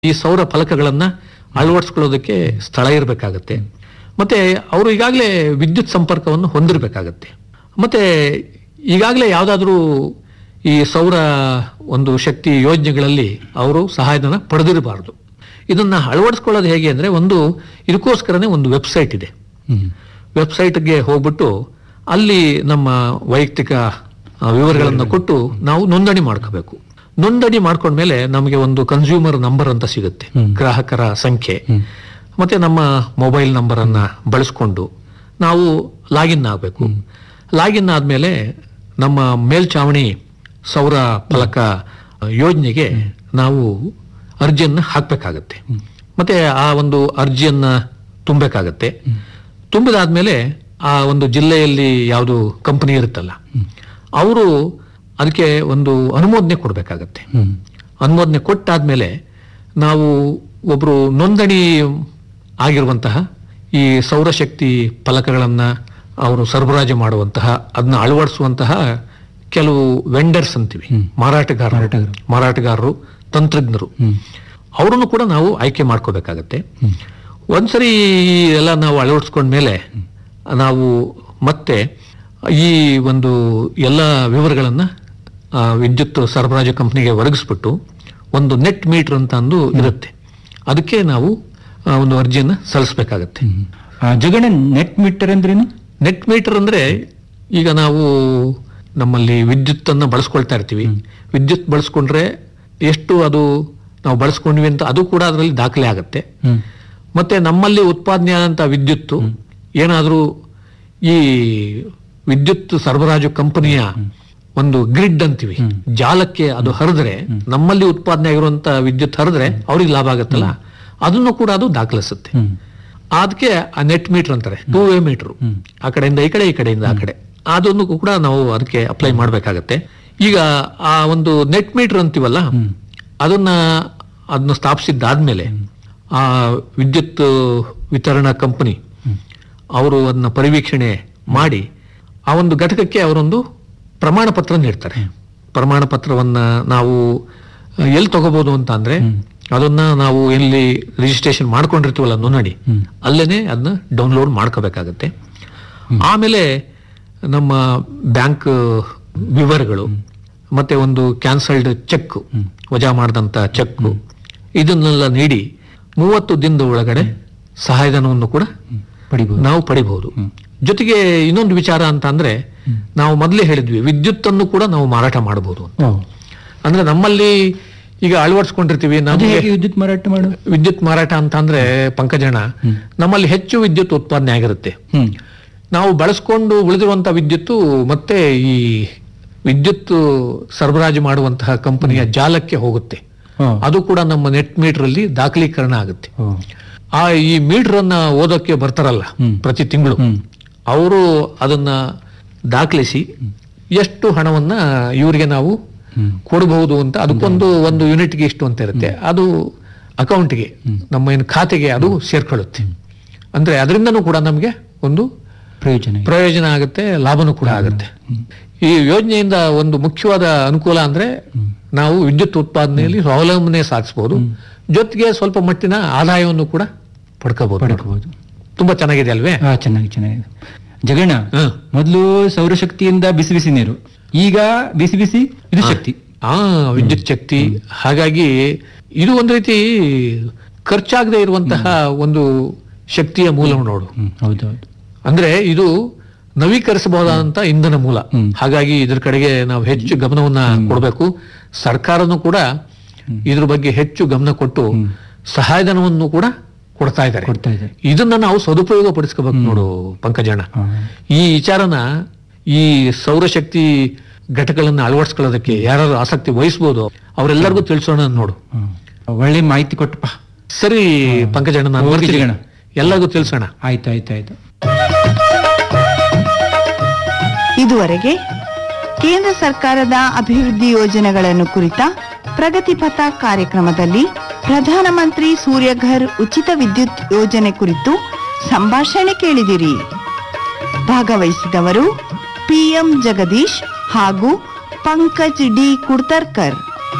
ಈ ಸೌರ ಫಲಕಗಳನ್ನ ಅಳವಡಿಸ್ಕೊಳ್ಳೋದಕ್ಕೆ ಸ್ಥಳ ಇರಬೇಕಾಗತ್ತೆ ಮತ್ತೆ ಅವರು ಈಗಾಗಲೇ ವಿದ್ಯುತ್ ಸಂಪರ್ಕವನ್ನು ಹೊಂದಿರಬೇಕಾಗತ್ತೆ ಮತ್ತೆ ಈಗಾಗಲೇ ಯಾವುದಾದ್ರೂ ಈ ಸೌರ ಒಂದು ಶಕ್ತಿ ಯೋಜನೆಗಳಲ್ಲಿ ಅವರು ಸಹಾಯಧನ ಪಡೆದಿರಬಾರದು ಇದನ್ನ ಅಳವಡಿಸ್ಕೊಳ್ಳೋದು ಹೇಗೆ ಅಂದ್ರೆ ಒಂದು ಇದಕ್ಕೋಸ್ಕರನೇ ಒಂದು ವೆಬ್ಸೈಟ್ ಇದೆ ಹ್ಮ್ ವೆಬ್ಸೈಟ್ಗೆ ಹೋಗ್ಬಿಟ್ಟು ಅಲ್ಲಿ ನಮ್ಮ ವೈಯಕ್ತಿಕ ಆ, ವಿವರಗಳನ್ನು ಕೊಟ್ಟು ನಾವು ನೋಂದಣಿ ಮಾಡ್ಕೋಬೇಕು ನೋಂದಣಿ ಮಾಡ್ಕೊಂಡ್ಮೇಲೆ ನಮಗೆ ಒಂದು ಕನ್ಸ್ಯೂಮರ್ ನಂಬರ್ ಅಂತ ಸಿಗುತ್ತೆ ಗ್ರಾಹಕರ ಸಂಖ್ಯೆ ಮತ್ತೆ ನಮ್ಮ ಮೊಬೈಲ್ ನಂಬರ್ ಅನ್ನ ಬಳಸ್ಕೊಂಡು ನಾವು ಲಾಗಿನ್ ಆಗಬೇಕು ಲಾಗಿನ್ ಆದ್ಮೇಲೆ ನಮ್ಮ ಮೇಲ್ಚಾವಣಿ ಸೌರ ಫಲಕ ಯೋಜನೆಗೆ ನಾವು ಅರ್ಜಿಯನ್ನ ಹಾಕ್ಬೇಕಾಗತ್ತೆ ಮತ್ತೆ ಆ ಒಂದು ಅರ್ಜಿಯನ್ನ ತುಂಬಬೇಕಾಗತ್ತೆ ತುಂಬಿದಾದ್ಮೇಲೆ ಆ ಒಂದು ಜಿಲ್ಲೆಯಲ್ಲಿ ಯಾವುದು ಕಂಪನಿ ಇರುತ್ತಲ್ಲ ಅವರು ಅದಕ್ಕೆ ಒಂದು ಅನುಮೋದನೆ ಕೊಡಬೇಕಾಗತ್ತೆ ಹ್ಮ್ ಅನುಮೋದನೆ ಕೊಟ್ಟಾದ್ಮೇಲೆ ನಾವು ಒಬ್ರು ನೋಂದಣಿ ಆಗಿರುವಂತಹ ಈ ಸೌರಶಕ್ತಿ ಫಲಕಗಳನ್ನ ಅವರು ಸರಬರಾಜು ಮಾಡುವಂತಹ ಅದನ್ನ ಅಳವಡಿಸುವಂತಹ ಕೆಲವು ವೆಂಡರ್ಸ್ ಅಂತೀವಿ ಮಾರಾಟಗಾರ ಮಾರಾಟಗಾರರು. ಮಾರಾಟಗಾರರು ತಂತ್ರಜ್ಞರು ಹ್ಮ್ ಅವರನ್ನು ಕೂಡ ನಾವು ಆಯ್ಕೆ ಮಾಡ್ಕೋಬೇಕಾಗತ್ತೆ ಒಂದ್ಸರಿ ಈ ಎಲ್ಲ ನಾವು ಅಳವಡಿಸ್ಕೊಂಡ್ಮೇಲೆ ನಾವು ಮತ್ತೆ ಈ ಒಂದು ಎಲ್ಲ ವಿವರಗಳನ್ನ ಆ, ವಿದ್ಯುತ್ ಸರಬರಾಜು ಕಂಪ್ನಿಗೆ ಒದಗಿಸ್ಬಿಟ್ಟು ಒಂದು ನೆಟ್ ಮೀಟರ್ ಅಂತ ಅಂದು ಇರುತ್ತೆ ಅದಕ್ಕೆ ನಾವು ಆ, ಒಂದು ಅರ್ಜಿಯನ್ನ ಸಲ್ಲಿಸಬೇಕಾಗತ್ತೆ ಹ್ಮ್. ಆ, ಜಗಣ ನೆಟ್ ಮೀಟರ್ ಅಂದ್ರೇನು ನೆಟ್ ಮೀಟರ್ ಅಂದ್ರೆ ಈಗ ನಾವು ನಮ್ಮಲ್ಲಿ ವಿದ್ಯುತ್ ಅನ್ನ ಬಳಸ್ಕೊಳ್ತಾ ಇರ್ತೀವಿ ವಿದ್ಯುತ್ ಬಳಸ್ಕೊಂಡ್ರೆ ಎಷ್ಟು ಅದು ನಾವು ಬಳಸ್ಕೊಂಡ್ವಿ ಅಂತ ಅದು ಕೂಡ ಅದರಲ್ಲಿ ದಾಖಲೆ ಆಗುತ್ತೆ ಹ್ಮ್ ಮತ್ತೆ ನಮ್ಮಲ್ಲಿ ಉತ್ಪಾದನೆ ಆದಂತ ವಿದ್ಯುತ್ತು ಏನಾದರೂ ಈ ವಿದ್ಯುತ್ ಸರಬರಾಜು ಕಂಪನಿಯ ಒಂದು ಗ್ರಿಡ್ ಅಂತೀವಿ ಜಾಲಕ್ಕೆ ಅದು ಹರಿದ್ರೆ ನಮ್ಮಲ್ಲಿ ಉತ್ಪಾದನೆ ಆಗಿರುವಂತ ವಿದ್ಯುತ್ ಹರಿದ್ರೆ ಅವ್ರಿಗೆ ಲಾಭ ಆಗುತ್ತಲ್ಲ ಅದನ್ನು ಕೂಡ ಅದು ದಾಖಲಿಸುತ್ತೆ ಹ್ಮ್ ಅದಕ್ಕೆ ಆ ನೆಟ್ ಮೀಟರ್ ಅಂತಾರೆ ಟೂ ವೇ ಮೀಟರ್ ಆ ಕಡೆಯಿಂದ ಈ ಕಡೆ ಈ ಕಡೆಯಿಂದ ಆ ಕಡೆ ಅದನ್ನು ಕೂಡ ನಾವು ಅದಕ್ಕೆ ಅಪ್ಲೈ ಮಾಡಬೇಕಾಗತ್ತೆ ಈಗ ಆ ಒಂದು ನೆಟ್ ಮೀಟರ್ ಅಂತೀವಲ್ಲ ಅದನ್ನ ಅದನ್ನ ಸ್ಥಾಪಿಸಿದ್ದಾದ್ಮೇಲೆ ಆ ವಿದ್ಯುತ್ ವಿತರಣಾ ಕಂಪನಿ ಅವರು ಅದನ್ನ ಪರಿವೀಕ್ಷಣೆ ಮಾಡಿ ಆ ಒಂದು ಘಟಕಕ್ಕೆ ಅವರೊಂದು ಪ್ರಮಾಣ ಪತ್ರ ನೀಡ್ತಾರೆ ಪ್ರಮಾಣ ಪತ್ರವನ್ನ ನಾವು ಎಲ್ಲಿ ತಗೋಬಹುದು ಅಂತ ಅಂದ್ರೆ ಅದನ್ನ ನಾವು ಎಲ್ಲಿ ರಿಜಿಸ್ಟ್ರೇಷನ್ ಮಾಡ್ಕೊಂಡಿರ್ತೀವಲ್ಲ ನೋಂದಣಿ ಅಲ್ಲೇನೆ ಅದನ್ನ ಡೌನ್ಲೋಡ್ ಮಾಡ್ಕೋಬೇಕಾಗತ್ತೆ ಆಮೇಲೆ ನಮ್ಮ ಬ್ಯಾಂಕ್ ವಿವರಗಳು ಮತ್ತೆ ಒಂದು ಕ್ಯಾನ್ಸಲ್ಡ್ ಚೆಕ್ ವಜಾ ಮಾಡಿದಂತ ಚೆಕ್ ಇದನ್ನೆಲ್ಲ ನೀಡಿ ಮೂವತ್ತು ದಿನದ ಒಳಗಡೆ ಸಹಾಯಧನವನ್ನು ಕೂಡ ಪಡಿಬಹುದು ನಾವು ಪಡಿಬಹುದು ಜೊತೆಗೆ ಇನ್ನೊಂದು ವಿಚಾರ ಅಂತ ಅಂದ್ರೆ ನಾವು ಮೊದಲೇ ಹೇಳಿದ್ವಿ ವಿದ್ಯುತ್ ಅನ್ನು ಕೂಡ ನಾವು ಮಾರಾಟ ಮಾಡಬಹುದು ಓ. ಅಂದ್ರೆ ನಮ್ಮಲ್ಲಿ ಈಗ ಅಳವಡಿಸ್ಕೊಂಡಿರ್ತೀವಿ ಅದು ನಮಗೆ ಹೇಗೆ ವಿದ್ಯುತ್ ಮಾರಾಟ ಮಾಡು ವಿದ್ಯುತ್ ಮಾರಾಟ ಅಂತ ಅಂದ್ರೆ ಪಂಕಜಣ ನಮ್ಮಲ್ಲಿ ಹೆಚ್ಚು ವಿದ್ಯುತ್ ಉತ್ಪಾದನೆ ಆಗಿರುತ್ತೆ ಹ್ಮ್ ನಾವು ಬಳಸ್ಕೊಂಡು ಉಳಿದಿರುವಂತ ವಿದ್ಯುತ್ತು ಮತ್ತೆ ಈ ವಿದ್ಯುತ್ ಸರಬರಾಜು ಮಾಡುವಂತಹ ಕಂಪನಿಯ ಜಾಲಕ್ಕೆ ಹೋಗುತ್ತೆ ಓ. ಅದು ಕೂಡ ನಮ್ಮ ನೆಟ್ ಮೀಟರ್ ಅಲ್ಲಿ ದಾಖಲೀಕರಣ ಆಗುತ್ತೆ ಓ. ಆ ಈ ಮೀಟರ್ ಅನ್ನ ಓದೋಕೆ ಬರ್ತಾರಲ್ಲ ಪ್ರತಿ ತಿಂಗಳು ಅವರು ಅದನ್ನ ದಾಖಲಿಸಿ ಎಷ್ಟು ಹಣವನ್ನ ಇವರಿಗೆ ನಾವು ಕೊಡಬಹುದು ಅಂತ ಅದಕ್ಕೊಂದು ಒಂದು ಯೂನಿಟ್ಗೆ ಇಷ್ಟು ಅಂತ ಇರುತ್ತೆ ಅದು ಅಕೌಂಟ್ಗೆ ನಮ್ಮ ಏನು ಖಾತೆಗೆ ಅದು ಸೇರ್ಕೊಳ್ಳುತ್ತೆ ಅಂದ್ರೆ ಅದರಿಂದನೂ ಕೂಡ ನಮಗೆ ಒಂದು ಪ್ರಯೋಜನ ಇದೆ. ಪ್ರಯೋಜನ ಆಗುತ್ತೆ ಲಾಭನೂ ಕೂಡ ಆಗುತ್ತೆ ಈ ಯೋಜನೆಯಿಂದ ಒಂದು ಮುಖ್ಯವಾದ ಅನುಕೂಲ ಅಂದ್ರೆ ನಾವು ವಿದ್ಯುತ್ ಉತ್ಪಾದನೆಯಲ್ಲಿ ಸ್ವಾವಲಂಬನೆ ಸಾಧಿಸಬಹುದು ಜೊತೆಗೆ ಸ್ವಲ್ಪ ಮಟ್ಟಿನ ಆದಾಯವನ್ನು ಕೂಡ ಪಡ್ಕೋಬಹುದು ಪಡ್ಕೋಬಹುದು ತುಂಬಾ ಚೆನ್ನಾಗಿದೆ ಅಲ್ವೇ ಹಾ ಚೆನ್ನಾಗಿ ಚೆನ್ನಾಗಿದೆ ಜಗಣ್ಣ ಹ್ಮ್. ಮೊದಲು ಸೌರಶಕ್ತಿಯಿಂದ ಬಿಸಿ ಬಿಸಿ ನೀರು ಈಗ ಬಿಸಿ ಬಿಸಿ ವಿದ್ಯುತ್ ಶಕ್ತಿ ಆ ವಿದ್ಯುತ್ ಶಕ್ತಿ ಹಾಗಾಗಿ ಇದು ಒಂದು ರೀತಿ ಖರ್ಚಾಗದೆ ಇರುವಂತಹ ಒಂದು ಶಕ್ತಿಯ ಮೂಲ ನೋಡು ಹ್ಮ್ ಹೌದೌದು ಅಂದ್ರೆ ಇದು ನವೀಕರಿಸಬಹುದಾದಂತ ಇಂಧನ ಮೂಲ ಹಾಗಾಗಿ ಇದ್ರ ಕಡೆಗೆ ನಾವು ಹೆಚ್ಚು ಗಮನವನ್ನ ಕೊಡಬೇಕು ಸರ್ಕಾರನು ಕೂಡ ಇದ್ರ ಬಗ್ಗೆ ಹೆಚ್ಚು ಗಮನ ಕೊಟ್ಟು ಸಹಾಯಧನವನ್ನು ಕೂಡ ಕೊಡ್ತಾ ಇದ್ದಾರೆ ಕೊಡ್ತಾ ಇದ್ದಾರೆ ಇದನ್ನ ನಾವು ಸದುಪಯೋಗ ಪಡಿಸ್ಕೋಬೇಕು ನೋಡು ಪಂಕಜಣ್ಣ ಹಾ. ಈ ವಿಚಾರನ ಈ ಸೌರಶಕ್ತಿ ಘಟಕಗಳನ್ನ ಅಳವಡಿಸ್ಕೊಳ್ಳೋದಕ್ಕೆ ಯಾರು ಆಸಕ್ತಿ ವಹಿಸಬಹುದು ಅವರೆಲ್ಲರಿಗೂ ತಿಳಿಸೋಣ ನೋಡು ಹ್ಮ್. ಒಳ್ಳೆ ಮಾಹಿತಿ ಕೊಟ್ಟಪ್ಪ ಸರಿ ಪಂಕಜಣ್ಣ ನಾನು ಹೋಗಿ ಬರ್ತೀನಿ. ಜಗಣ. ಎಲ್ಲರಿಗೂ ತಿಳಿಸೋಣ ಆಯ್ತು ಆಯ್ತು ಆಯ್ತು ಇದುವರೆಗೆ ಕೇಂದ್ರ ಸರ್ಕಾರದ ಅಭಿವೃದ್ಧಿ ಯೋಜನೆಗಳನ್ನು ಕುರಿತ ಪ್ರಗತಿಪಥ ಕಾರ್ಯಕ್ರಮದಲ್ಲಿ ಪ್ರಧಾನಮಂತ್ರಿ ಸೂರ್ಯಘರ್ ಉಚಿತ ವಿದ್ಯುತ್ ಯೋಜನೆ ಕುರಿತು ಸಂಭಾಷಣೆ ಕೇಳಿದಿರಿ ಭಾಗವಹಿಸಿದವರು ಪಿಎಂ ಜಗದೀಶ್ ಹಾಗೂ ಪಂಕಜ್ ಡಿ ಕುಡ್ತರ್ಕರ್